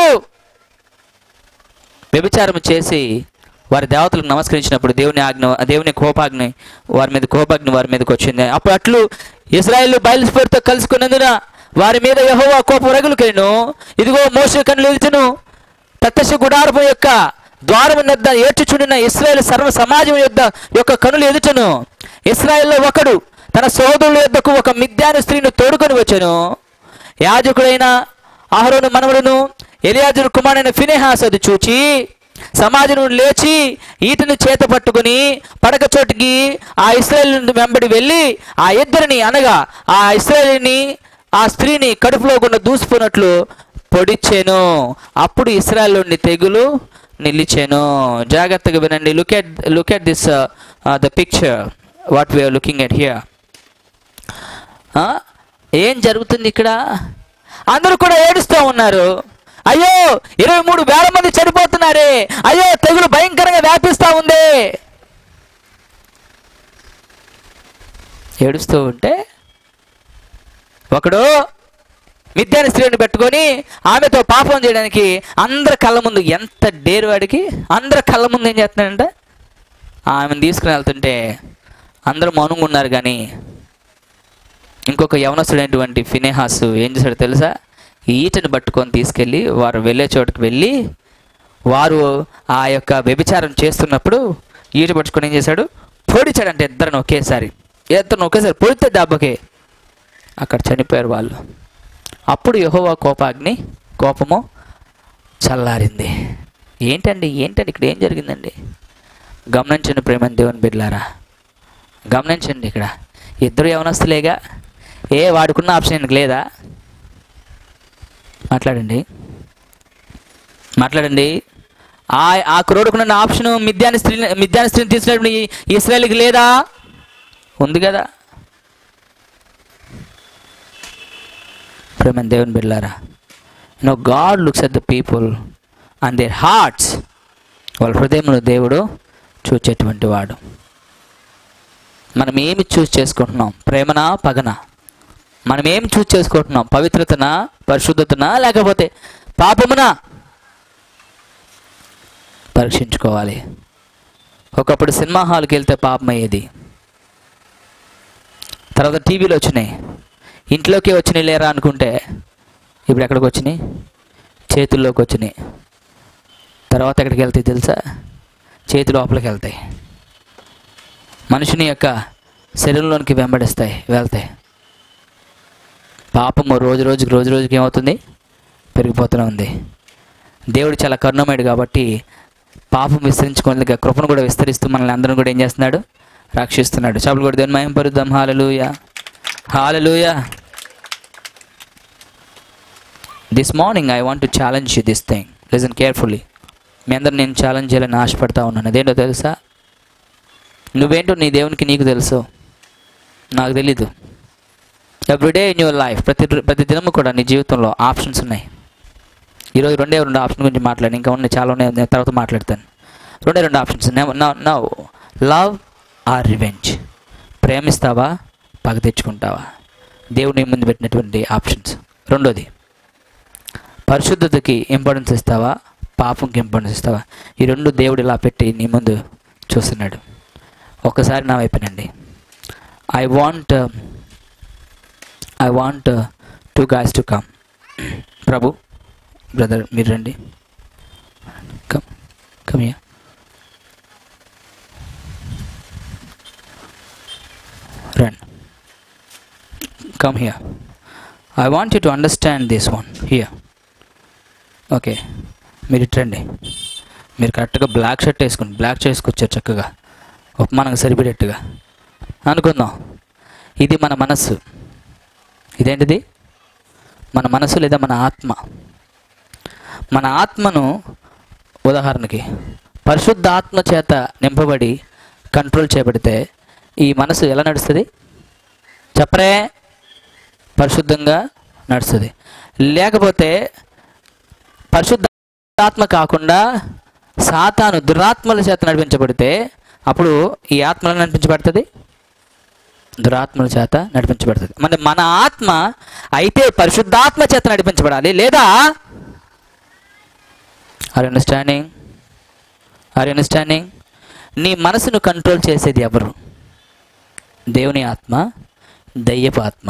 వ్యభిచారం చేసి వారి దేవతలకు నమస్కరించినప్పుడు దేవుని ఆజ్ఞ దేవుని కోపాగ్ని వారి మీద కోపాగ్ని వారి మీదకి వచ్చింది అప్పుడు అట్లు ఇజ్రాయెల్ బయలుస్పేరుతో కలుసుకున్నందున వారి మీద యెహోవా కోపం రగులుకెను ఇదిగో మోస కన్నులు ఎదుటను ప్రత్యక్ష గుడారము యొక్క ద్వారము యొద్ద ఏడ్చుచుండిన ఇస్రాయేల్ సర్వ సమాజం యొద్ద యొక్క కనులు ఎదుటను ఇస్రాయేల్లో ఒకడు తన సోదరుల యొద్దకు ఒక మిద్యాను స్త్రీని తోడుకొని వచ్చెను యాజకుడైన అహరోను మనవడును ఎలియాజును కుమారుడైన ఫినెహాస్ అది చూచి సమాజం లేచి ఈటను చేత పట్టుకుని పడక చోటికి ఆ ఇస్రాయేల్ నుండి వెంబడి వెళ్ళి ఆ ఇద్దరిని అనగా ఆ ఇస్రాయేల్ని ఆ స్త్రీని కడుపులో గుండా దూసిపోయినట్లు పొడిచాను అప్పుడు ఇస్రాయల్ నుండి తెగులు నిలిచాను జాగ్రత్తగా వినండి look at look at this the picture what we are looking at here ఏం జరుగుతుంది ఇక్కడ అందరూ కూడా ఏడుస్తూ ఉన్నారు అయ్యో ఇరవై మూడు వేల మంది చనిపోతున్నారే అయ్యో తెగులు భయంకరంగా వ్యాపిస్తూ ఉంది ఏడుస్తూ ఉంటే ఒకడు మిథ్యాని స్త్రీని పెట్టుకొని ఆమెతో పాపం చేయడానికి అందరి కళ్ళ ముందు ఎంత డేరు వాడికి అందరి కళ్ళ ముందు ఏం చేస్తున్నాడంటే ఆమెను తీసుకుని వెళ్తుంటే అందరూ మౌనంగా ఉన్నారు కానీ ఇంకొక యవనస్తుడైనటువంటి ఫినేహాసు ఏం చేశాడు తెలుసా ఈ ఈటను పట్టుకొని తీసుకెళ్ళి వారు వెళ్ళే చోటుకు వెళ్ళి వారు ఆ యొక్క వ్యభిచారం చేస్తున్నప్పుడు ఈట పట్టుకొని ఏం చేశాడు పొడిచాడంటే ఇద్దరిని ఒకేసారి ఇద్దరిని ఒకేసారి పొడితే దెబ్బకి అక్కడ చనిపోయారు వాళ్ళు అప్పుడు యెహోవా కోపాగ్ని కోపము చల్లారింది ఏంటండి ఏంటండి ఇక్కడ ఏం జరిగిందండి గమనించండి ప్రేమని దేవుని బిడ్లారా గమనించండి ఇక్కడ ఇద్దరు యవనస్తులేగా ఏ వాడుకున్న ఆప్షన్ ఈయనకి లేదా మాట్లాడండి మాట్లాడండి ఆ ఆ కురోడుకున్న ఆప్షన్ మిథ్యాని స్త్రీ మిథ్యాని స్త్రీని తీసినటువంటి ఈ ఇస్రాయల్కి లేదా ఉంది కదా ప్రేమ దేవుని బిడ్డారా no God looks at the people and their hearts వాళ్ళ హృదయంలో దేవుడు చూచేటువంటి వాడు మనం ఏమి చూస్ చేసుకుంటున్నాం ప్రేమనా పగన మనం ఏం చూస్ చేసుకుంటున్నాం పవిత్రతనా పరిశుద్ధతనా లేకపోతే పాపమునా పరీక్షించుకోవాలి ఒకప్పుడు సినిమా హాల్కి వెళ్తే పాపం అయ్యేది తర్వాత టీవీలో వచ్చినాయి ఇంట్లోకి వచ్చినాయి లేరా అనుకుంటే ఇప్పుడు ఎక్కడికి వచ్చినాయి చేతుల్లోకి వచ్చినాయి తర్వాత ఎక్కడికి వెళ్తాయి తెలుసా చేతి లోపలికి వెళ్తాయి మనుషుని యొక్క శరీరంలోనికి వెంబడిస్తాయి వెళ్తాయి పాపము రోజు రోజుకి రోజు రోజుకి ఏమవుతుంది పెరిగిపోతూనే ఉంది దేవుడు చాలా కరుణమయుడు కాబట్టి పాపం విస్తరించుకోవాలి కృపను కూడా విస్తరిస్తూ మనల్ని అందరం కూడా ఏం చేస్తున్నాడు రక్షిస్తున్నాడు చేపలు కూడా దేవుని మహిమ పరుద్దాం hallelujah hallelujah this morning I want to challenge you this thing listen carefully మీ అందరు నేను ఛాలెంజ్ చేయాలని ఆశపడతా ఉన్నాను అదేంటో తెలుసా నువ్వేంటో నీ దేవునికి నీకు తెలుసు నాకు తెలీదు ఎవ్రీడే ఇన్ యువర్ లైఫ్ ప్రతి ప్రతి దినము కూడా నీ జీవితంలో ఆప్షన్స్ ఉన్నాయి ఈరోజు రెండే రెండు ఆప్షన్ గురించి మాట్లాడి ఇంకా ఉన్నాయి చాలా ఉన్నాయి నేను తర్వాత మాట్లాడతాను రెండే రెండు options no love or revenge ప్రేమిస్తావా పగ తెచ్చుకుంటావా దేవుని ముందు పెట్టినటువంటి ఆప్షన్స్ రెండోది పరిశుద్ధతకి ఇంపార్టెన్స్ ఇస్తావా పాపంకి ఇంపార్టెన్స్ ఇస్తావా ఈ రెండు దేవుడు ఇలా పెట్టి నీ ముందు చూస్తున్నాడు ఒక్కసారి నా వైపునండి I want I want two guys to come ప్రభు బ్రదర్ మీరు రండి కమ్ కమ్ యా రండి come here I want you to understand this one here okay మీరు ఇట్రండి మీరు కరెక్ట్గా బ్లాక్ షర్ట్ వేసుకోండి బ్లాక్ చేసుకొచ్చారు చక్కగా ఉపమానంగా సరిపడేట్టుగా అనుకుందాం ఇది మన మనస్సు ఇదేంటిది మన మనసు లేదా మన ఆత్మ మన ఆత్మను ఉదాహరణకి పరిశుద్ధ ఆత్మ చేత నింపబడి కంట్రోల్ చేయబడితే ఈ మనసు ఎలా నడుస్తుంది చెప్పరే పరిశుద్ధంగా నడుస్తుంది లేకపోతే పరిశుద్ధ ఆత్మ కాకుండా సాతాను దురాత్మల చేత నడిపించబడితే అప్పుడు ఈ ఆత్మలను నడిపించబడుతుంది దురాత్మల చేత నడిపించబడుతుంది మన మన ఆత్మ అయితే పరిశుద్ధాత్మ చేత నడిపించబడాలి లేదా ఆర్ అండర్స్టాండింగ్ ఆర్ అండర్స్టాండింగ్ నీ మనసును కంట్రోల్ చేసేది ఎవరు దేవుని ఆత్మ దయ్యపు ఆత్మ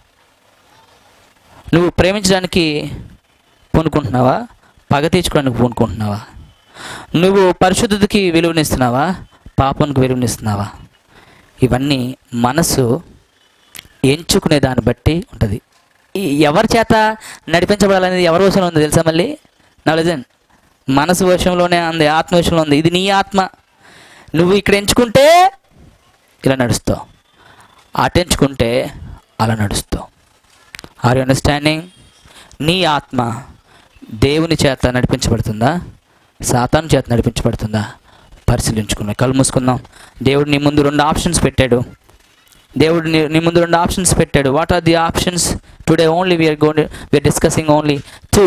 నువ్వు ప్రేమించడానికి పూనుకుంటున్నావా పగ తీర్చుకోవడానికి పూనుకుంటున్నావా నువ్వు పరిశుద్ధతకి విలువనిస్తున్నావా పాపానికి విలువనిస్తున్నావా ఇవన్నీ మనసు ఎంచుకునే దాన్ని బట్టి ఉంటుంది ఈ ఎవరి చేత నడిపించబడాలనేది ఎవరి వశంలో ఉంది తెలుసా మళ్ళీ నా లెజన్ మనసు వశంలోనే ఉంది ఆత్మ వశంలో ఉంది ఇది నీ ఆత్మ నువ్వు ఇక్కడ ఎంచుకుంటే ఇలా నడుస్తావు అటు ఎంచుకుంటే అలా నడుస్తావు ఆర్ యు అండర్స్టాండింగ్ నీ ఆత్మ దేవుని చేత నడిపించబడుతుందా సాతాను చేత నడిపించబడుతుందా పరిశీలించుకున్నాం కళ్ళు మూసుకుందాం దేవుడు నీ ముందు రెండు ఆప్షన్స్ పెట్టాడు దేవుడు నీ నీ ముందు రెండు ఆప్షన్స్ పెట్టాడు what are the options today only we are gone we are discussing only two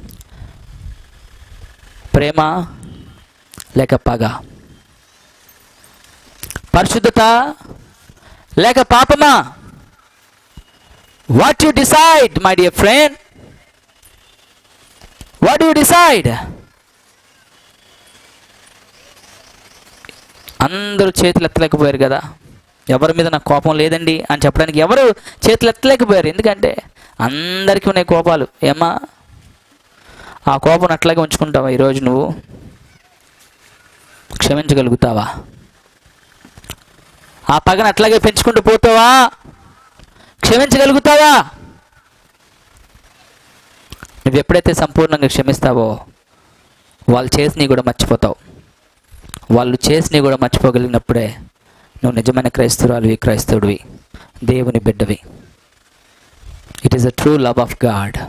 ప్రేమ లేక పగ పరిశుద్ధత లేక పాపమా what you decide my dear friend what you decide అందరూ చేతులు ఎత్తలేకపోయారు కదా ఎవరి మీద నాకు కోపం లేదండి అని చెప్పడానికి ఎవరు చేతులు ఎత్తలేకపోయారు ఎందుకంటే అందరికీ ఉన్నాయి కోపాలు ఏమ్మా ఆ కోపం అట్లాగే ఉంచుకుంటావా ఈరోజు నువ్వు క్షమించగలుగుతావా ఆ పగను అట్లాగే పెంచుకుంటూ పోతావా క్షమించగలుగుతావా నువ్వు ఎప్పుడైతే సంపూర్ణంగా క్షమిస్తావో వాళ్ళు చేసినవి కూడా మర్చిపోతావు వాళ్ళు చేసినవి కూడా మర్చిపోగలిగినప్పుడే నువ్వు నిజమైన క్రైస్తవురాలువి క్రైస్తవుడివి దేవుని బిడ్డవి it is a true love of God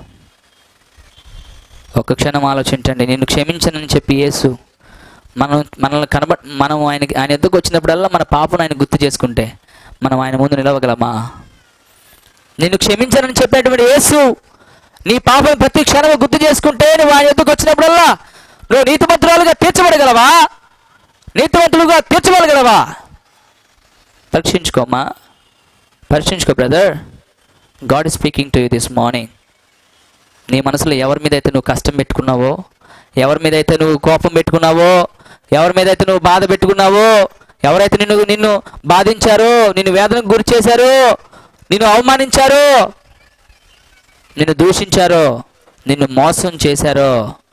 ఒక క్షణం ఆలోచించండి నేను క్షమించనని చెప్పి యేసు మనం మనల్ని కనబ మనం ఆయనకి ఆయన ఎద్దుకు వచ్చినప్పుడల్లా మన పాపను ఆయన గుర్తు చేసుకుంటే మనం ఆయన ముందు నిలవగలమా నేను క్షమించనని చెప్పినటువంటి యేసు నీ పాపం ప్రతి క్షణం గుర్తు చేసుకుంటే నువ్వు ఆయన ఎద్దుకు వచ్చినప్పుడల్లా నువ్వు నీతిమంతురాలుగా తీర్చబడగలవా నీతివంతులుగా తీర్చబడగలవా పరీక్షించుకోమ్మా పరీక్షించుకో brother God is speaking to you this morning నీ మనసులో ఎవరి మీద అయితే నువ్వు కష్టం పెట్టుకున్నావో ఎవరి మీద అయితే నువ్వు కోపం పెట్టుకున్నావో ఎవరి మీద అయితే నువ్వు బాధ పెట్టుకున్నావో ఎవరైతే నిన్ను నిన్ను బాధించారో నిన్ను వేదనకు గురి చేశారో నిన్ను అవమానించారో నిన్ను దూషించారో నిన్ను మోసం చేశారో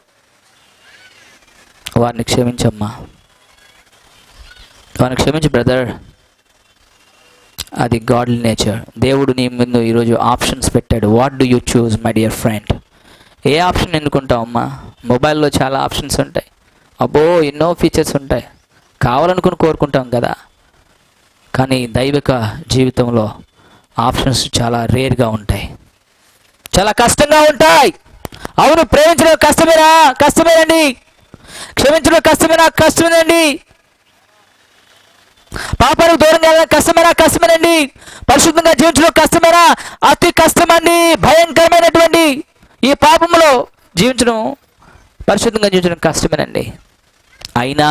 వారిని క్షమించమ్మా వారిని క్షమించు బ్రదర్ అది గాడ్లీ నేచర్ దేవుడు నీ ముందు ఈరోజు ఆప్షన్స్ పెట్టాడు what do you choose my dear friend ఏ ఆప్షన్ ఎన్నుకుంటావు అమ్మా మొబైల్లో చాలా ఆప్షన్స్ ఉంటాయి అబ్బో ఎన్నో ఫీచర్స్ ఉంటాయి కావాలనుకుని కోరుకుంటాం కదా కానీ దైవిక జీవితంలో ఆప్షన్స్ చాలా రేర్గా ఉంటాయి చాలా కష్టంగా ఉంటాయి అవును ప్రేమించడం కష్టమేనా కష్టమేనండి క్షమించడం కష్టమేనా కష్టమేనండి పాపానికి దూరంగా వెళ్ళడం కష్టమేనా కష్టమేనండి పరిశుద్ధంగా జీవించడం కష్టమేనా అతి కష్టమండి భయంకరమైనటువంటి ఈ పాపంలో జీవించడం పరిశుద్ధంగా జీవించడం కష్టమేనండి అయినా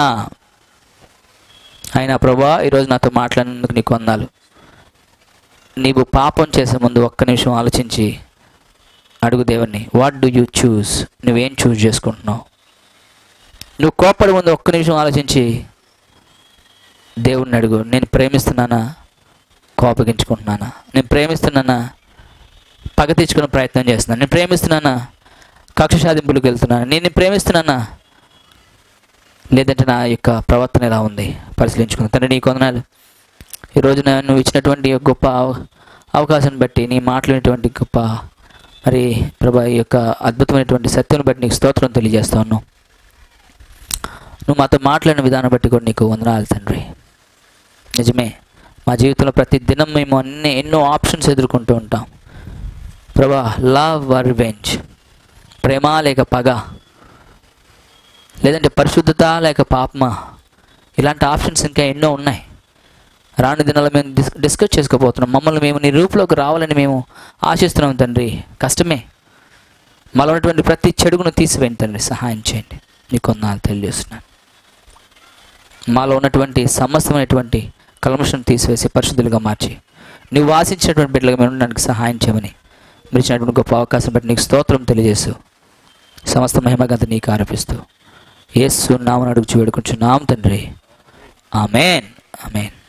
అయినా ప్రభా ఈరోజు నాతో మాట్లాడినందుకు నీకు వందాలు నీవు పాపం చేసే ముందు ఒక్క నిమిషం ఆలోచించి అడుగు దేవుణ్ణి వాట్ డూ యూ చూస్ నువ్వేం చూస్ చేసుకుంటున్నావు నువ్వు కోపడి ముందు ఒక్క నిమిషం ఆలోచించి దేవుణ్ణి అడుగు నేను ప్రేమిస్తున్నానా కోపగించుకుంటున్నానా నేను ప్రేమిస్తున్నానా పగ తెచ్చుకునే ప్రయత్నం చేస్తున్నాను నేను ప్రేమిస్తున్నానా కక్ష సాధింపులకు వెళ్తున్నాను నేను ప్రేమిస్తున్నానా లేదంటే నా యొక్క ప్రవర్తన ఎలా ఉంది పరిశీలించుకుంది తండ్రి నీ కొందనాలు ఈరోజు నా- నువ్వు ఇచ్చినటువంటి ఈ గొప్ప అవ- అవకాశాన్ని బట్టి నీ మాట్లాడినటువంటి గొప్ప మరి ప్రభా ఈ యొక్క అద్భుతమైనటువంటి సత్యం బట్టి నీకు స్తోత్రం తెలియజేస్తా ఉన్నావు నువ్వు మాతో మాట్లాడిన విధానం బట్టి కూడా నీకు వందనాలు తండ్రి నిజమే మా జీవితంలో ప్రతి దినం మేము అన్ని ఎన్నో ఆప్షన్స్ ఎదుర్కొంటూ ఉంటాం ప్రభా లవ్ ఆర్ రివెంజ్ ప్రేమ లేక పగ లేదంటే పరిశుద్ధత లేక పాపమా ఇలాంటి ఆప్షన్స్ ఇంకా ఎన్నో ఉన్నాయి రాని దినాల్లో మేము డిస్ డిస్కస్ చేసుకోబోతున్నాం మమ్మల్ని మేము నీ రూపులోకి రావాలని మేము ఆశిస్తున్నాం తండ్రి కష్టమే మాలో ఉన్నటువంటి ప్రతి చెడుగును తీసివేయండి తండ్రి సహాయం చేయండి నీ కొన్నాళ్ళు తెలియజేస్తున్నాను మాలో ఉన్నటువంటి సమస్తమైనటువంటి కల్మషం తీసివేసి పరిశుద్ధులుగా మార్చి నువ్వు ఆశించినటువంటి బిడ్డలుగా మేము ఉండడానికి సహాయం చేయమని మీరు ఇచ్చినటువంటి గొప్ప అవకాశం బట్టి నీకు స్తోత్రం తెలియజేస్తూ సమస్త మహిమగంత నీకు ఆరోపిస్తూ యేసు నామని అడుగుచు వేడుకుంటున్నాం తండ్రి ఆమెన్ ఆమెన్